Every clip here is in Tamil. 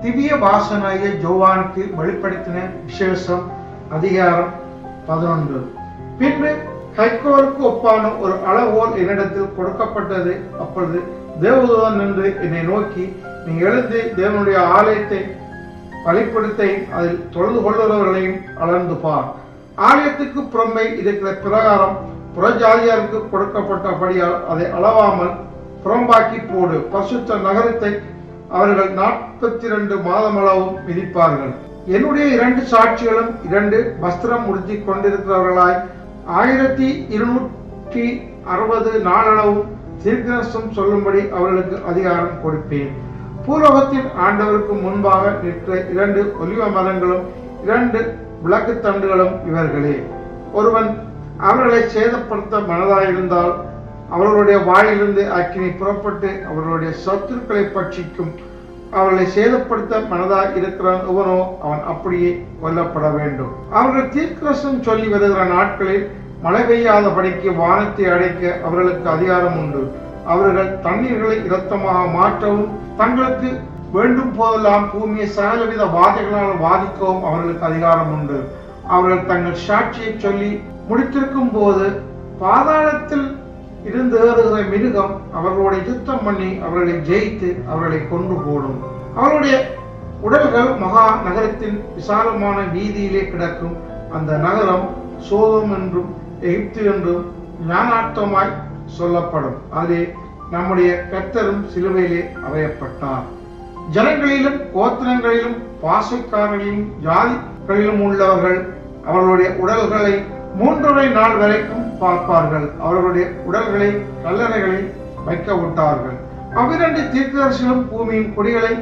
திவ்ய வாசனாகிய ஜோவானுக்கு வெளிப்படுத்தின விசேஷம் அதிகாரம் பதினொன்று பின்பு கைக்கோலுக்கு ஒப்பான ஒரு அளவோல் என்னிடத்தில் கொடுக்கப்பட்டது அப்பொழுது தேவதூதன் நின்று என்னை நோக்கி நீ எழுந்து தேவனுடைய ஆலயத்தை பலிப்படுத்தையும் அதில் தொழுது கொள்ளுகிறவர்களையும் அளந்து பார் ஆலயத்துக்கு புறம்பை இருக்கிற பிரகாரம் புறஜாதியாருக்கு கொடுக்கப்பட்டபடியால் அதை அளவாமல் புறம்பாக்கி போடு பசுத்த நகரத்தை அவர்கள் நாற்பத்தி இரண்டு மாதமளவும் மிதிப்பார்கள் என்னுடைய இரண்டு சாட்சிகளும் இரண்டு வஸ்திரம் உடுத்தி கொண்டிருக்கிறவர்களாய் ஆயிரத்தி இருநூற்றி அறுபது நாளளவும் தீர்க்கரசம் சொல்லும்படி அவர்களுக்கு அதிகாரம் கொடுப்பேன் பூலோகத்தின் ஆண்டவருக்கு முன்பாக நிற்கிற இரண்டு ஒலிவ மரங்களும் இரண்டு விளக்கு தண்டுகளும் இவர்களே ஒருவன் அவர்களை சேதப்படுத்த மனதாயிருந்தால் அவர்களுடைய வாயிலிருந்து அக்கினி புறப்பட்டு அவர்களுடைய சத்துருக்களை பட்சிக்கும் அவர்களை சேதப்படுத்த மனதாய் இருக்கிறான் எவனோ அவன் அப்படியே கொல்லப்பட வேண்டும் அவர்கள் தீர்க்கரசம் சொல்லி வருகிற நாட்களில் மழை பெய்யாதபடிக்கு வானத்தை அடைக்க அவர்களுக்கு அதிகாரம் உண்டு அவர்கள் தண்ணீர்களை இரத்தமாக மாற்றவும் தங்களுக்கு வேண்டும் போதெல்லாம் பூமியை சகலவித வாதைகளால் வாதிக்கவும் அவர்களுக்கு அதிகாரம் உண்டு அவர்கள் தங்கள் சாட்சியை சொல்லி முடித்திருக்கும் போது பாதாளத்தில் இருந்து ஏறுகிற மிருகம் அவர்களோட யுத்தம் பண்ணி அவர்களை ஜெயித்து அவர்களை கொண்டு போடும் அவருடைய உடல்கள் மகா நகரத்தின் விசாலமான வீதியிலே கிடக்கும் அந்த நகரம் சோதம் என்றும் எகிப்து என்றும் ஞானார்த்தமாய் சொல்லப்படும் அதிலே நம்முடைய கர்த்தரும் சிலுவையிலே அறையப்பட்டார் ஜனங்களிலும் கோத்திரங்களிலும் பாசைக்காரர்களிலும் ஜாதிகளிலும் உள்ளவர்கள் அவர்களுடைய உடல்களை மூன்றரை நாள் வரைக்கும் பார்ப்பார்கள் அவர்களுடைய உடல்களை கல்லறைகளில் வைக்க விட்டார்கள் அவ்விரண்டு தீர்க்கதரிசிகளும் பூமியின் குடிகளை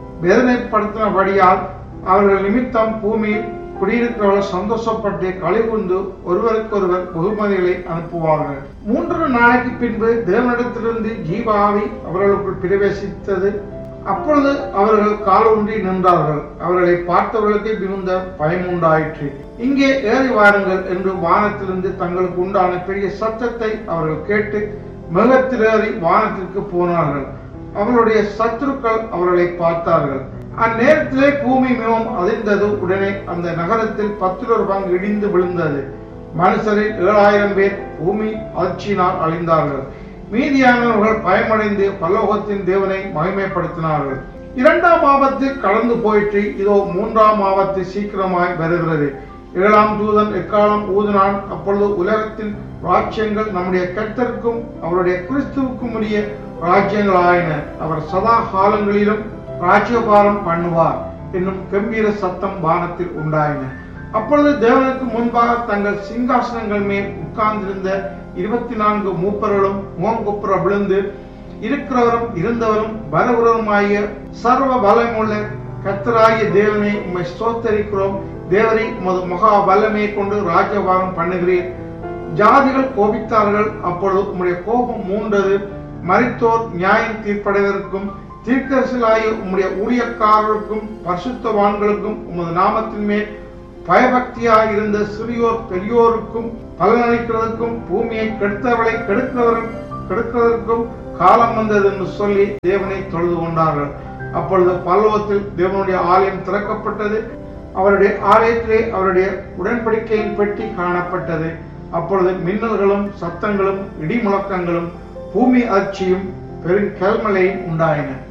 வேதனைப்படுத்தினபடியால் அவர்கள் நிமித்தம் பூமியில் குடியிருக்கிறவர்கள் சந்தோஷப்பட்டு கழிவுந்து ஒருவருக்கொருவர் வெகுமதிகளை அனுப்புவார்கள் மூன்று நாளைக்கு பின்பு தேவனிடத்திலிருந்து ஜீவாவி அவர்களுக்குள் பிரவேசித்தது அப்பொழுது அவர்கள் காலூன்றி நின்றார்கள் அவர்களை பார்த்தவர்களுக்கு மிகுந்த பயம் உண்டாயிற்று இங்கே ஏறி வாருங்கள் என்று வானத்திலிருந்து தங்களுக்கு உண்டான பெரிய சத்தத்தை அவர்கள் கேட்டு மேகத்திலேறி வானத்திற்கு போனார்கள் அவர்களுடைய சத்துருக்கள் அவர்களை பார்த்தார்கள் அந்நேரத்திலே பூமி மிகவும் அதிர்ந்தது உடனே அந்த நகரத்தில் பத்திரொரு பங்கு இடிந்து விழுந்தது மனுஷரில் ஏழாயிரம் பேர் பூமி அதிர்ச்சியினால் அழிந்தார்கள் மீதியானவர்கள் பயமடைந்து பல்லோகத்தின் தேவனை மகிமைப்படுத்தினார்கள் இரண்டாம் ஆபத்து கடந்து போயிற்று இதோ மூன்றாம் ஆபத்து சீக்கிரமாய் வருகிறது ஏழாம் தூதன் எக்காலம் ஊதினான் அப்பொழுது உலகத்தின் ராஜ்யங்கள் நம்முடைய கர்த்தருக்கும் அவருடைய கிறிஸ்துவுக்கும் உரிய ராஜ்யங்கள் ஆயின அவர் சதா காலங்களிலும் ராஜ்யபாரம் பண்ணுவார் என்னும் கம்பீர சத்தம் வானத்தில் உண்டாயின அப்பொழுது தேவனுக்கு முன்பாக தங்கள் சிங்காசனங்கள் மேல் உட்கார்ந்திருந்த இருபத்தி நான்கு மூப்பர்களும் மோங்குப்புற விழுந்து இருக்கிறவரும் இருந்தவரும் வரவுறவுமாகிய சர்வ பலமுள்ள கத்தராகிய தேவனை உம்மை ஸ்தோத்தரிக்கிறோம் தேவரை உமது மகா வல்லமையை கொண்டு ராஜ்யபாரம் பண்ணுகிறீர் ஜாதிகள் கோபித்தார்கள் அப்பொழுது உம்முடைய கோபம் மூண்டது மரித்தோர் நியாயம் தீர்ப்படைவதற்கும் தீர்க்கரசிலாகிய உம்முடைய ஊழியக்காரர்களுக்கும் பரிசுத்தவான்களுக்கும் உமது நாமத்தின் மேல் பயபக்தியாக இருந்த சிறியோர் பெரியோருக்கும் பலனளிக்கிறதுக்கும் பூமியை கெடுத்தவளை கெடுக்கிறவர் கெடுக்கிறதற்கும் காலம் வந்தது என்று சொல்லி தேவனை தொழுது கொண்டார்கள் அப்பொழுது பல்லவத்தில் தேவனுடைய ஆலயம் திறக்கப்பட்டது அவருடைய ஆலயத்திலே அவருடைய உடன்படிக்கையின் பெட்டி காணப்பட்டது அப்பொழுது மின்னல்களும் சத்தங்களும் இடி முழக்கங்களும் பூமி அதிர்ச்சியும் பெரும் கல்மலையும் உண்டாயின